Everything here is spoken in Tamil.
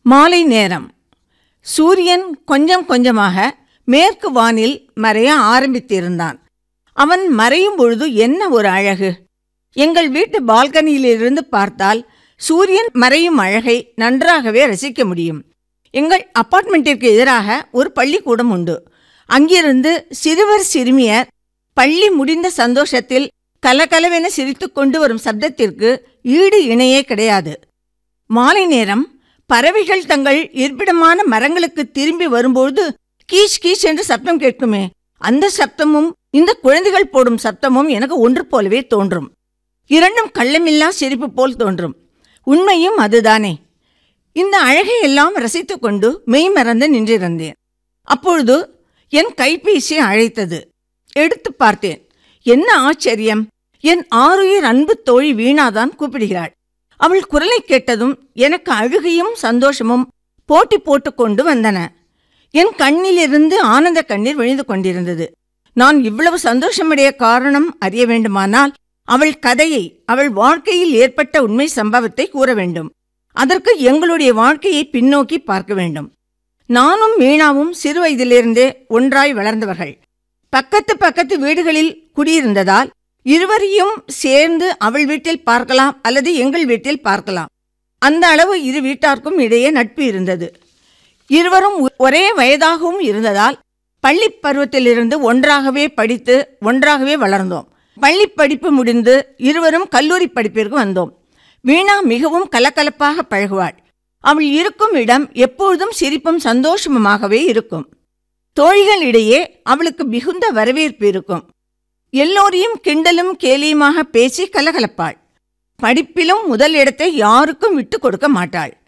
மாலை நேரம் சூரியன் கொஞ்சம் கொஞ்சமாக மேற்கு வானில் மறைய ஆரம்பித்திருந்தான் அவன் மறையும் பொழுது என்ன ஒரு அழகு எங்கள் வீட்டு பால்கனியிலிருந்து பார்த்தால் சூரியன் மறையும் அழகை நன்றாகவே ரசிக்க முடியும் எங்கள் அப்பார்ட்மெண்ட்டிற்கு எதிராக ஒரு பள்ளிக்கூடம் உண்டு அங்கிருந்து சிறுவர் சிறுமியர் பள்ளி முடிந்த சந்தோஷத்தில் கலகலவென சிரித்துக் கொண்டு வரும் சப்தத்திற்கு ஈடு இணையே கிடையாது மாலை நேரம் பறவைகள் தங்கள் இருப்பிடமான மரங்களுக்கு திரும்பி வரும்போது கீச் கீச் என்று சப்தம் கேட்குமே அந்த சப்தமும் இந்த குழந்தைகள் போடும் சப்தமும் எனக்கு ஒன்று போலவே தோன்றும் இரண்டும் கள்ளமில்லா சிரிப்பு போல் தோன்றும் உண்மையும் அதுதானே இந்த அழகை எல்லாம் ரசித்துக் கொண்டு மெய் மறந்து நின்றிருந்தேன் அப்பொழுது என் கைபேசி அழைத்தது எடுத்து பார்த்தேன் என்ன ஆச்சரியம் என் ஆருயிர் அன்பு தோழி வீணாதான் கூப்பிடுகிறாள் அவள் குரலை கேட்டதும் எனக்கு அழுகையும் சந்தோஷமும் போட்டி போட்டுக்கொண்டு வந்தன என் கண்ணிலிருந்து ஆனந்த கண்ணீர் விழுந்து கொண்டிருந்தது நான் இவ்வளவு சந்தோஷமடைய காரணம் அறிய வேண்டுமானால் அவள் கதையை அவள் வாழ்க்கையில் ஏற்பட்ட உண்மை சம்பவத்தை கூற வேண்டும் அதற்கு எங்களுடைய வாழ்க்கையை பின்னோக்கி பார்க்க வேண்டும் நானும் மீனாவும் சிறு வயதிலிருந்தே ஒன்றாய் வளர்ந்தவர்கள் பக்கத்து பக்கத்து வீடுகளில் குடியிருந்ததால் இருவரையும் சேர்ந்து அவள் வீட்டில் பார்க்கலாம் அல்லது எங்கள் வீட்டில் பார்க்கலாம் அந்த அளவு இரு வீட்டார்க்கும் இடையே நட்பு இருந்தது இருவரும் ஒரே வயதாகவும் இருந்ததால் பள்ளி பருவத்திலிருந்து ஒன்றாகவே படித்து ஒன்றாகவே வளர்ந்தோம் பள்ளி படிப்பு முடிந்து இருவரும் கல்லூரி படிப்பிற்கு வந்தோம் வீணா மிகவும் கலகலப்பாக பழகுவாள் அவள் இருக்கும் இடம் எப்பொழுதும் சிரிப்பும் சந்தோஷமுமாகவே இருக்கும் தோழிகளிடையே அவளுக்கு மிகுந்த வரவேற்பு இருக்கும் எல்லோரையும் கிண்டலும் கேலியுமாக பேசி கலகலப்பாள் படிப்பிலும் முதல் இடத்தை யாருக்கும் விட்டு கொடுக்க மாட்டாள்